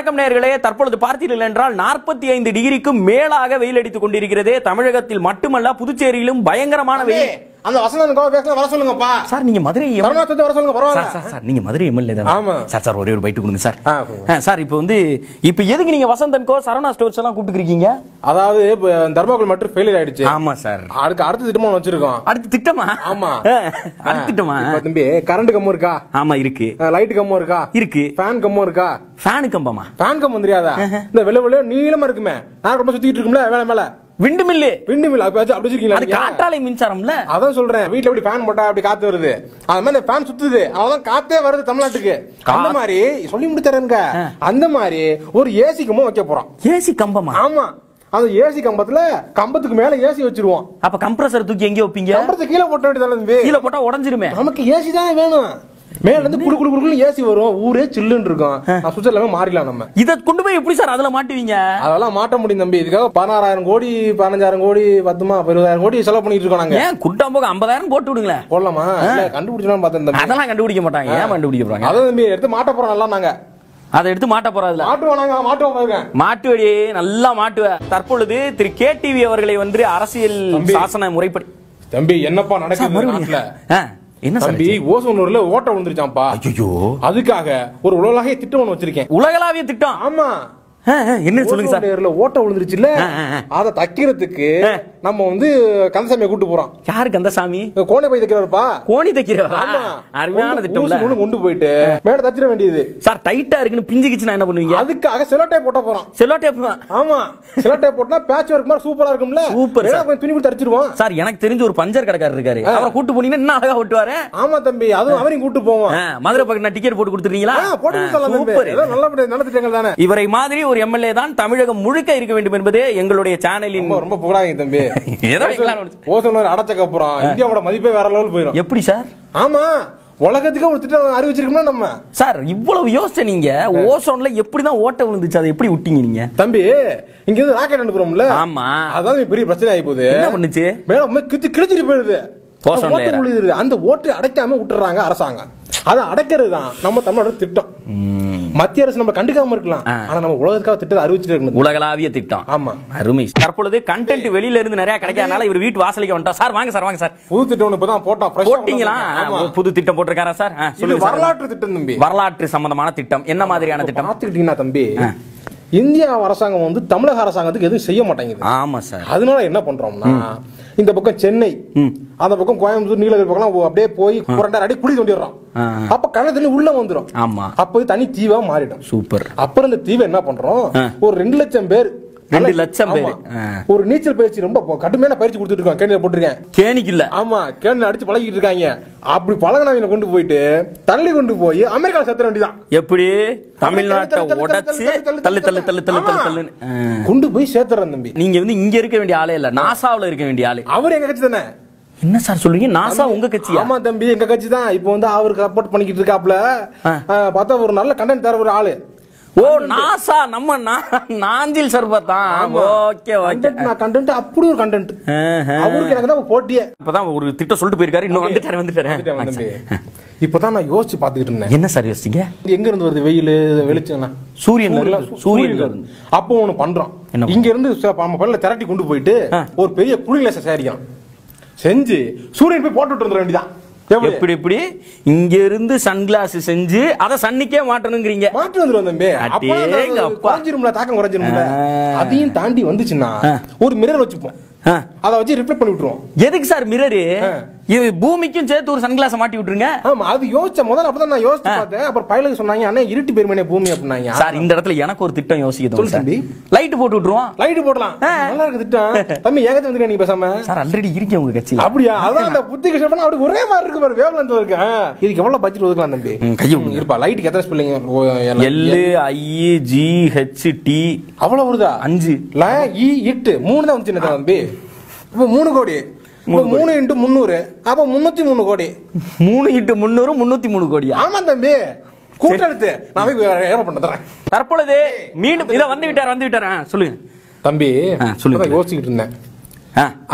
வணக்கம் நேயர்களே தற்பொழுது பார்த்தீர்கள் என்றால் நாற்பத்தி ஐந்து டிகிரிக்கும் மேலாக வெயில் அடித்துக் கொண்டிருக்கிறது தமிழகத்தில் மட்டுமல்ல புதுச்சேரியிலும் பயங்கரமான வெயில் அந்த வசனம் பேசல வர சொல்லுங்கப்பா சார் நீங்க மதுரை எம்- கருணாசத்தை வர சொல்லுங்க சார் பரவாயில்ல சார் சார் நீங்க மதுரை எம்எல்ஏ தான் ஆமா. சார் சார் ஒரே ஒரு பைட்டு கொடுங்க சார் ஆ, கொடுங்க. ஆ, சார் இப்போ வந்து இப்போ எதுக்கு நீங்க வசந்தன் கோ சரவணா ஸ்டோர்ஸ் எல்லாம் கூப்பிட்டுருக்கீங்க அதாவது இப்ப தர்மகுள் மட்டும் ஃபெயிலியர் ஆயிடுச்சு ஆமா சார் அதுக்கு அடுத்த திட்டமா ஒண்ணு வச்சிருக்கோம் அடுத்த திட்டமா ஆமா. ஆ, அடுத்த திட்டமா இப்ப தம்பி கரண்ட் கம்மு இருக்கா ஆமா இருக்கு லைட் கம்மு இருக்கா இருக்கு ஃபேன் கம்மு இருக்கா ஃபேனு கம்பமா ஃபேன் கம்மு தெரியாதா இந்த வெள்ள வெள்ள நீளமா இருக்குமே நான் ரொம்ப சுத்திட்டு இருக்கும்ல வேலை மேல விண்டு மில்லு விண்டு மில் அப்ப அப்படி அது வச்சிருக்கீங்களா காற்றாலை மின்சாரம்ல அதான் சொல்றேன் வீட்ல எப்படி ஃபேன் போட்டா அப்படி காத்து வருது அது மாதிரி ஃபேன் சுத்துது அதான் காத்தே வருது தமிழ்நாட்டுக்கு அந்த மாதிரி சொல்லி முடித்தரேங்க அந்த மாதிரி ஒரு ஏசி கம்பம் வைக்க போறோம் ஏசி கம்பமா ஆமா அந்த ஏசி கம்பத்துல கம்பத்துக்கு மேல ஏசி வச்சிருவோம் அப்ப கம்ப்ரஸர் தூக்கி எங்க வைப்பீங்க கம்பத்தை கீழே போட்ட வேண்டியதானே தம்பி கீழே போட்டா உடஞ்சிருமே நமக்கு ஏசி தானே வேணும் மேல இருந்து குடு குடு குடு ஏசி வரும் ஊரே சில்லுன்னு இருக்கும் நான் சுவிட்ச் எல்லாமே மாறிடலாம் நம்ம இத கொண்டு போய் எப்படி சார் அதுல மாட்டுவீங்க அதெல்லாம் மாட்ட முடியும் தம்பி இதுக்காக பதினாறாயிரம் கோடி பதினஞ்சாயிரம் கோடி பத்துமா இருபதாயிரம் கோடி செலவு பண்ணிட்டு இருக்கோம் நாங்க ஏன் குட்டாம்போக ஐம்பதாயிரம் போட்டு விடுங்களேன் போடலாமா இல்ல கண்டுபிடிச்சலாம் பார்த்தேன் தம்பி அதெல்லாம் கண்டுபிடிக்க மாட்டாங்க ஏன் கண்டுபிடிக்க போறாங்க அதான் தம்பி எடுத்து மாட்ட போறோம் நல்லா நாங்க அதை எடுத்து மாட்ட போறதுல மாட்டுவோம் நாங்க மாட்டுவோம் பாருங்க மாட்டுவடி நல்லா மாட்டுவ தற்பொழுது திரு கே டிவி அவர்களை வந்து அரசியல் தம்பி. சாசன முறைப்படி தம்பி என்னப்பா சார், நடக்குது மறுபடியும். நாட்டுல ஆ, என்ன சார் தம்பி ஓசோனூர்ல ஓட்ட விழுந்துருச்சாம்பா ஐயோ அதுக்காக ஒரு உலகளாவிய திட்டம் ஒண்ணு வச்சிருக்கேன் உலகளாவிய திட்டம் ஆமா ஆ, ஆ, என்ன சொல்லுங்க சார் ஓசோன் லேயர்ல ஓட்ட விழுந்துருச்சுல்ல ஆ, ஆ, ஆ. அதை தைக்கிறதுக்கு நம்ம வந்து கந்தசாமியை கூட்டு போறோம் யாருக்கு அந்த சாமி இங்க கோணை போய் தைக்கிறப்பா கோணி தைக்கிறவா ஆமா அருமையான ஊசி திட்டம்ல நூலு கொண்டு போயிட்டு மேல தச்சிட வேண்டியது சார் டைட்டா இருக்குன்னு பிஞ்சுக்கிச்சுன்னா என்ன பண்ணுவீங்க அதுக்காக செலோட்டே போட்ட போறோம் செல்லோ டேப் ஆமா செலோட்டே போட்டா பேட்ச் ஒர்க் மாதிரி சூப்பரா இருக்கும்ல Super, வேணா sir. கொஞ்சம் துணி கொடுத்து தச்சிருவோம் சார் எனக்கு தெரிஞ்ச ஒரு பஞ்சர் கடைக்காரர் இருக்காரு அவரை கூட்டு போனீங்கன்னா இன்னும் அழகா ஓட்டுவாரு ஆமா தம்பி அதுவும் அவரையும் கூட்டு போவோம் ஆ, மதுரை பக்கம் நான் டிக்கெட் போட்டு கொடுத்துருக்கீங்களா ஆ, போட்டு கொடுத்தலாம் தம்பி சூப்பர் ஏதோ நல்லபடியா நல்ல திட்டங்கள் தானே இவரை மாதிரி ஒரு எம்எல்ஏ தான் தமிழகம் முழுக்க இருக்க வேண்டும் என்பதே எங்களுடைய சேனலின் ரொம்ப ரொம்ப புகழாங்க தம்பி ஏதோ வைக்கலாம்னு நினைச்சேன். ஓசோனர் அடைச்சக்கு அப்புறம் இந்தியாவோட மதிப்பே வேற லெவல் போயிடும் எப்படி சார் ஆமா உலகத்துக்கு ஒரு திட்டம் அறிவிச்சிருக்கோம்னா நம்ம சார் இவ்வளவு யோசிச்ச நீங்க ஓசோன்ல எப்படிதான் ஓட்ட விழுந்துச்சு அதை எப்படி விட்டீங்க நீங்க தம்பி இங்க இருந்து ராக்கெட் அனுப்புறோம்ல ஆமா அதான் பெரிய பிரச்சனை ஆகி போகுது என்ன பண்ணுச்சு மேல உண்மை கிச்சு கிழிச்சிட்டு போயிடுது ஓசோன் அந்த ஓட்டை layer. விழுதுது. அந்த ஓட்டை அடைக்காம விட்டுறாங்க அரசாங்கம் அதை அடைக்கிறது தான் நம்ம தமிழோட திட்டம் மத்திய அரசு நம்ம கண்டுக்காம இருக்கலாம் ஆனா நம்ம உலகத்துக்காக திட்டத்தை அறிவிச்சிட்டு இருக்கணும் உலகளாவிய திட்டம் ஆமா அருமை தற்பொழுது கண்டென்ட் வெளியில இருந்து நிறைய கிடைக்காதனால இவர் வீட்டு வாசலுக்கு வந்துட்டா சார் வாங்க சார் வாங்க சார் புது திட்டம் ஒண்ணு இப்பதான் போட்டோம் fresh ஆ போட்டீங்களா ஆமா. ஒரு புது திட்டம் போட்டிருக்காரா சார் ஆ, இது சொல்லுங்க சார். வரலாற்று திட்டம் தம்பி வரலாற்று சம்பந்தமான திட்டம் என்ன மாதிரியான திட்டம் பாத்துக்கிட்டீங்கன்னா தம்பி இந்தியா அரசாங்கம் வந்து தமிழக அரசாங்கத்துக்கு எதுவும் செய்ய மாட்டேங்குது ஆமா சார் அதனால என்ன பண்றோம்னா இந்த பக்கம் சென்னை அந்த பக்கம் கோயம்புத்தூர் நீலகிரி பக்கம் அப்படியே போய் ரெண்டாயிரம் அடி குழி தோண்டிடுறோம் ஆ. அப்ப கடல் தண்ணி உள்ள வந்துரும் ஆமா அப்ப இது தனி தீவா மாறிடும் சூப்பர் அப்புறம் இந்த தீவை என்ன பண்றோம் ஆ. ஒரு ரெண்டு லட்சம் பேர் ரெண்டு நல்லா- லட்சம் பேரு. ஆமா. ஆ. ஒரு நீச்சல் பயிற்சி ரொம்ப பொ- கடுமையான பயிற்சி கொடுத்துட்டு இருக்கோம் கேணியில போட்டிருக்கேன் கேணிக்கு இல்ல ஆமா கேணில அடிச்சு பழகிட்டு இருக்காங்க அப்படி பழகினவங்க கொண்டு போயிட்டு தள்ளி கொண்டு போய் அமெரிக்கால செத்துற வேண்டியதான் எப்படி தமிழ்நாட்டை தள்ளு, தள்ளு, உடைச்சு தள்ளு, தள்ளு, தள்ளு தள்ளு தள்ளு தள்ளு தள்ளு ஆமா. தள்ளுன்னு ஆ. கொண்டு போய் சேர்த்துறேன் தம்பி நீங்க வந்து இங்க இருக்க வேண்டிய ஆளே இல்ல நாசாவுல இருக்க வேண்டிய ஆளு அவர் எங்க கட்சி தானே என்ன சார் சொல்றீங்க நாசா உங்க கட்சியா ஆமா தம்பி எங்க கட்சி தான் இப்போ வந்து அவருக்கு சப்போர்ட் பண்ணிக்கிட்டு இருக்காப்ல ஆ. ஆ, பார்த்தா ஒரு நல்ல கண்டென்ட் தர ஒரு ஆளு ஓ நாசா நம்ம நா- நாஞ்சில் சர்பத் தான் ஓகே ஓகே கண்டென்ட் நான் கண்டென்ட் அப்படி ஒரு கண்டென்ட் அவருக்கு எனக்கு தான் போட்டியே இப்பதான் ஒரு திட்டம் சொல்லிட்டு போயிருக்காரு இன்னும் வந்துட்டாரு வந்துட்டாரு வந்துட்டேன் தம்பி இப்பதான் நான் யோசிச்சு பாத்துக்கிட்டு இருந்தேன் என்ன சார் யோசிச்சீங்க இது எங்க இருந்து வருது வெயில் வெளிச்சம் சூரியன்ல இருந்து. சூரியன்ல இருந்து. அப்போ ஒண்ணு பண்றோம் என்ன இங்க இருந்து ச- நம்ம பல்ல திரட்டி கொண்டு போயிட்டு ஆ. ஒரு பெரிய குளிர்லேச சேரியம் செஞ்சு சூரியன் போய் போட்டு விட்டு வேண்டியதான் எப்படி எப்படி எப்படி இங்க இருந்து சன்கிளாஸ் செஞ்சு அத சன்னிக்கே மாட்டணுங்கிறீங்க மாற்று வந்துரும் தம்பி அப்ப அந்த அடேங்கப்பா. குறைஞ்சிரும்ல தாக்கம் குறைஞ்சிரும்ல ஆ. அதையும் தாண்டி வந்துச்சுன்னா ஒரு மிரர் வச்சுப்போம் ஆ. அதை வச்சு ரிஃப்ளெக்ட் பண்ணி விட்டுருவோம் எதுக்கு சார் மிரரு ஆ. இது பூமிக்கும் சேர்த்து ஒரு சன்கிளாஸ் மாட்டி விட்டுருங்க ஆமா அது யோசிச்ச முதல்ல அப்பதான் நான் யோசிச்சு பார்த்தேன் அப்புறம் பையலுக்கு சொன்னாங்க அண்ணா இருட்டு பேருமனே பூமி அப்படின்னாங்க சார் இந்த இடத்துல எனக்கு ஒரு திட்டம் யோசிக்க சொல்லு தோணுது சார் தம்பி. லைட் போட்டு விட்டுருவோம் லைட் போடலாம் நல்லா இருக்கு திட்டம் தம்பி ஏகத்தை வந்து நீ பேசாம சார் ஆல்ரெடி இருக்கேன் உங்க கட்சியில அப்படியா அதான் அந்த புத்தி கிருஷ்ணன் அப்படி ஒரே மாதிரி இருக்கு பாரு வேவ்லென்த் இருக்கு ஆ, இதுக்கு எவ்வளவு பட்ஜெட் ஒதுக்கலாம் தம்பி ம், கையை விடுங்க. இருப்பா லைட்டுக்கு எத்தனை spelling L I G H T அவ்வளவு வருதா அஞ்சு ல இ இட்டு மூணு தான் வந்துச்சு தம்பி இப்போ மூணு கோடி இப்போ மூணு இன்ட்டு முந்நூறு அப்போ முன்னூத்தி மூணு கோடி மூணு இட்டு முந்நூறு முன்னூத்தி மூணு கோடியா ஆமா தம்பி கூட்டெடுத்து நான் போய் ஏற்பாடு பண்ண தரேன் தற்பொழுது மீண்டும் இத வந்து விட்டார் வந்து விட்டார் ஆ, சொல்லுங்க தம்பி ஆ, சொல்லுங்க. இப்பதான் யோசிச்சுக்கிட்டு இருந்தேன் ஆ, ஆ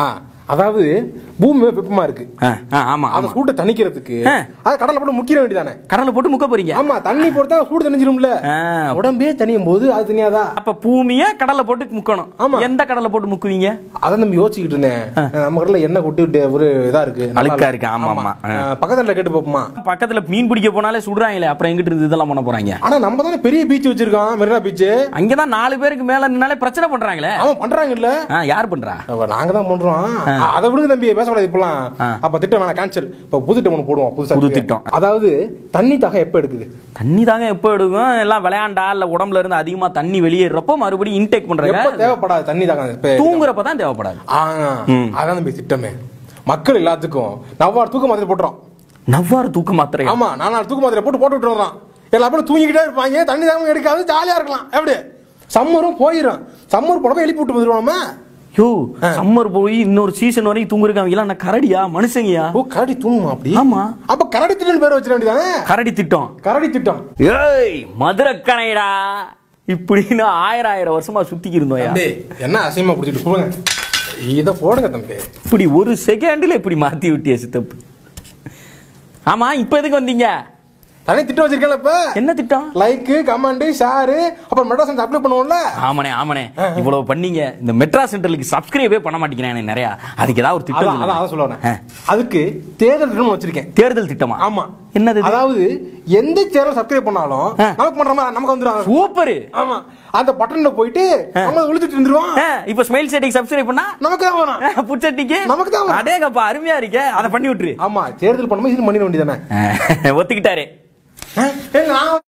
அதாவது பூமி வெப்பமா இருக்கு ஆ, ஆ, ஆமா அந்த ஆமா சூட்டை தணிக்கிறதுக்கு ஆ. அதை கடல்ல போட்டு முக்கிற வேண்டியதானே கடலை போட்டு முக்க போறீங்க ஆமா தண்ணி போட்டா சூடு தணிஞ்சிரும்ல ஆ, உடம்பே தணியும் போது அது தனியாதா அப்ப பூமிய கடலை போட்டு முக்கணும் ஆமா. எந்த கடலை போட்டு முக்குவீங்க அதை நம்ம யோசிச்சுக்கிட்டு இருந்தேன் நம்ம கடல எண்ணெய் கொட்டி விட்டு ஒரு இதா இருக்கு நல்லா அழுக்கா இருக்கு, ஆமா, ஆமா. ஆ. ஆ, பக்கத்துல கேட்டு பார்ப்போமா பக்கத்துல மீன் பிடிக்க போனாலே சுடுறாங்களே அப்புறம் எங்கிட்டு இருந்து இதெல்லாம் பண்ண போறாங்க ஆனா நம்ம தானே பெரிய பீச் வச்சிருக்கோம் மெரினா பீச் அங்கதான் நாலு பேருக்கு மேல நின்னாலே பிரச்சனை பண்றாங்களே அவன் பண்றாங்கல்ல ஆ, யார் பண்றா அப்ப நாங்க தான் பண்றோம் அதை விடுங்க தம்பி பேசக்கூடாது இப்பலாம் ஆ. அப்ப திட்டம் வேணாம் கேன்சல் இப்ப புது திட்டம் ஒண்ணு போடுவோம் புதுசா புது இருக்கு. திட்டம். அதாவது தண்ணி தாக எப்ப எடுக்குது தண்ணி தாங்க எப்போ எடுக்கும் எல்லாம் விளையாண்டா இல்ல உடம்புல இருந்து அதிகமா தண்ணி வெளியேறப்போ மறுபடியும் இன்டேக் பண்றாங்க எப்ப தேவைப்படாது தண்ணி தாகம் இப்ப தூங்குறப்ப தான் தேவைப்படாது ஆ, அதான் தம்பி திட்டமே மக்கள் எல்லாத்துக்கும் நவ்வாறு தூக்க மாத்திரை போட்டுறோம் நவ்வாறு தூக்க மாத்திரை ஆமா நான் நாலு தூக்க மாத்திரை போட்டு போட்டு விட்டுறோம் எல்லா பேரும் தூங்கிக்கிட்டே இருப்பாங்க தண்ணி தாகம் எடுக்காது ஜாலியா இருக்கலாம் எப்படி சம்மரும் போயிடும் சம்மர் போடவே எழுப்பி விட்டு வந்துருவாமா யோ சம்மர் போய் இன்னொரு சீசன் வரைக்கும் தூங்குறவங்க எல்லாம் நான் கரடியா மனுஷங்கயா ஓ கரடி தூங்குமா அப்படி ஆமா அப்ப கரடி திட்டம் பேர் வச்சிட வேண்டியதானே கரடி திட்டம் கரடி திட்டம் ஏய் மதுரக்கணைடா இப்படின்னு ஆயிரம் ஆயிரம் வருஷமா சுத்திக்கி இருந்தோம்யா தம்பி என்ன அசிங்கமா பிடிச்சிட்டு போடுங்க இத போடுங்க தம்பி இப்படி ஒரு செகண்ட்ல இப்படி மாத்தி விட்டிய சித்தப்பு ஆமா இப்ப எதுக்கு வந்தீங்க தனி திட்டம் வச்சிருக்கல இப்ப என்ன திட்டம் லைக் கமெண்ட் ஷேர் அப்புறம் மெட்ராஸ் அப்ளை பண்ணுவோம்ல ஆமாண்ணே ஆமாண்ணே இவ்வளவு பண்ணீங்க இந்த மெட்ரா சென்ட்ரலுக்கு சப்ஸ்கிரைபே பண்ண மாட்டேங்கிறானே நிறைய அதுக்கு ஏதாவது ஒரு திட்டம் அதான் அதான் அதான் சொல்லுங்க. சொல்ல வரேன் அதுக்கு தேர்தல் திட்டம் வச்சிருக்கேன் தேர்தல் திட்டமா ஆமா என்னது இது? அதாவது எந்த சேனல் சப்ஸ்கிரைப் பண்ணாலும் ஆ. நமக்கு பண்ற மாதிரி நமக்கு வந்துடும் சூப்பர் ஆமா அந்த பட்டன்ல போயிட்டு நம்ம விழுந்துட்டு இருந்துருவோம் இப்ப ஸ்மைல் செட்டிங் சப்ஸ்கிரைப் பண்ணா நமக்கு தான் வரும் புச்சட்டிக்கு நமக்கு தான் வரும். அடேங்கப்பா அருமையா இருக்கே அதை பண்ணி விட்டுரு ஆமா தேர்தல் பண்ணும்போது இது பண்ணிட வேண்டியதானே ஒத்துக்கிட்டாரு நான்